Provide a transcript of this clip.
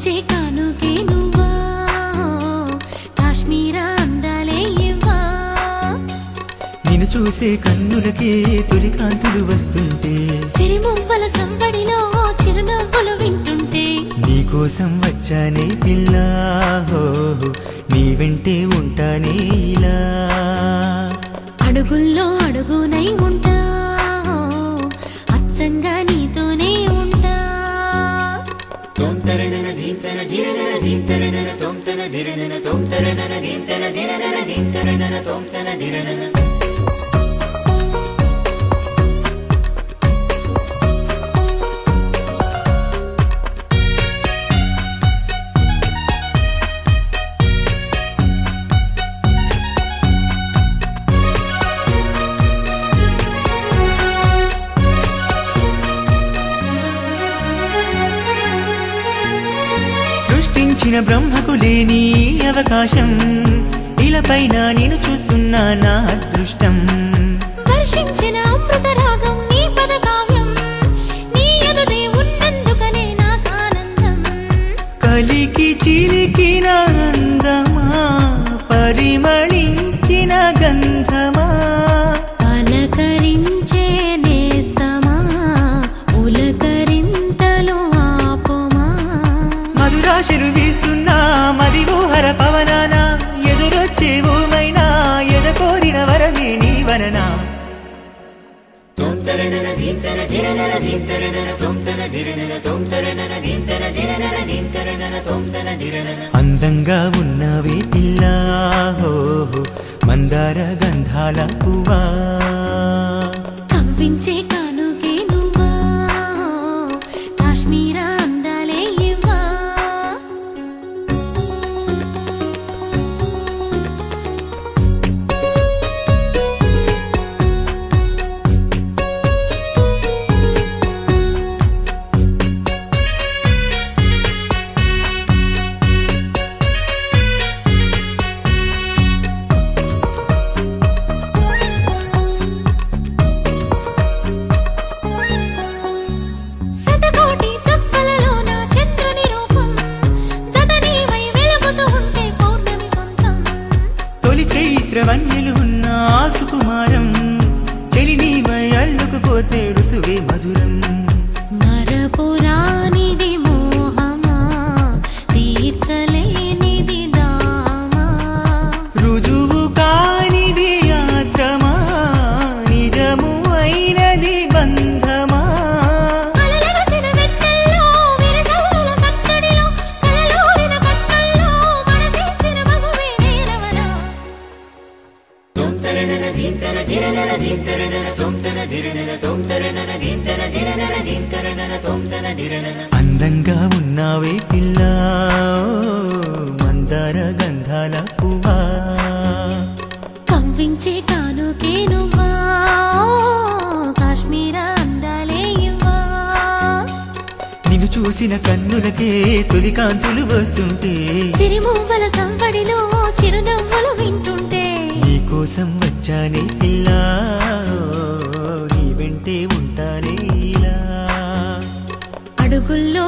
కవ్వించే కానుకే నువ్వా కాశ్మీర అందాలే ఇవ్వా నిన్ను చూసే కన్నులకే తొలి కాంతులు వస్తుంటే సిరిమువ్వల సంబడిలో చిరునవ్వులు వింటుంటే నీకోసం వచ్చానే పిల్ల హో నీ వెంటే ఉంటానే ఇలా అడుగుల్లో అడుగునై ఉంటా అచ్చంగా నీతోనే ఉంటా సృష్టించిన బ్రహ్మకు లేని అవకాశం ఇలపైన నేను చూస్తున్నా నా అదృష్టం వర్షించిన అమృత రాగం నీ పద కావ్యం నీ ఎదుటే ఉన్నందుకనే నాకు ఆనందం కలికి చిలికిన అందమా పరిమళించిన గంధమా పలకరించే నేస్తమా ఉలకరింతలు ఆపుమా మధురాశలు వీస్తున్నా మది ఊహర పవనాన ఎదురొచ్చే ఊమైనా ఎద కోరిన వరమే నీ వననా అందంగా ఉన్నవే పిల్ల హో మందార గంధాల పువ్వా కవ్వించే కానుకే నువ్వా కాశ్మీర అందాలే ఇవ్వా శతకోటి చుక్కలలోన చంద్రుని రూపం జతనీవై వెలుగుతూ ఉంటే పౌర్ణమి సొంతం తొలి చైత్ర వన్యలు ఉన్న ఆ సుకుమారం చెలి నీవై అల్లుకుపోతే ఋతువే మధురం మరపురానిది మోహమా తీర్చలేనిది దామా రుజువు కానిది యాత్రమా నిజము అయినది బంధమా అలలగసిన వెన్నెల్లో విరజల్లుల సందడిలో కలలోరిన కన్నుల్లో మనసిచ్చిన మగువే నేనవనా అందంగా ఉన్నావే పిల్ల మందార గంధాల పువ్వా కవ్వించే కానుకే నువ్వా కాశ్మీర అందాలే ఇవ్వా నిన్ను చూసిన కన్నులకే తొలి కాంతులు వస్తుంటే సిరిమువ్వల సంవడిలో చిరునవ్వులు వింటుంటే నీకోసం వచ్చానే పిల్ల నీ వెంటే ఉంటానే ఇలా అడుగుల్లో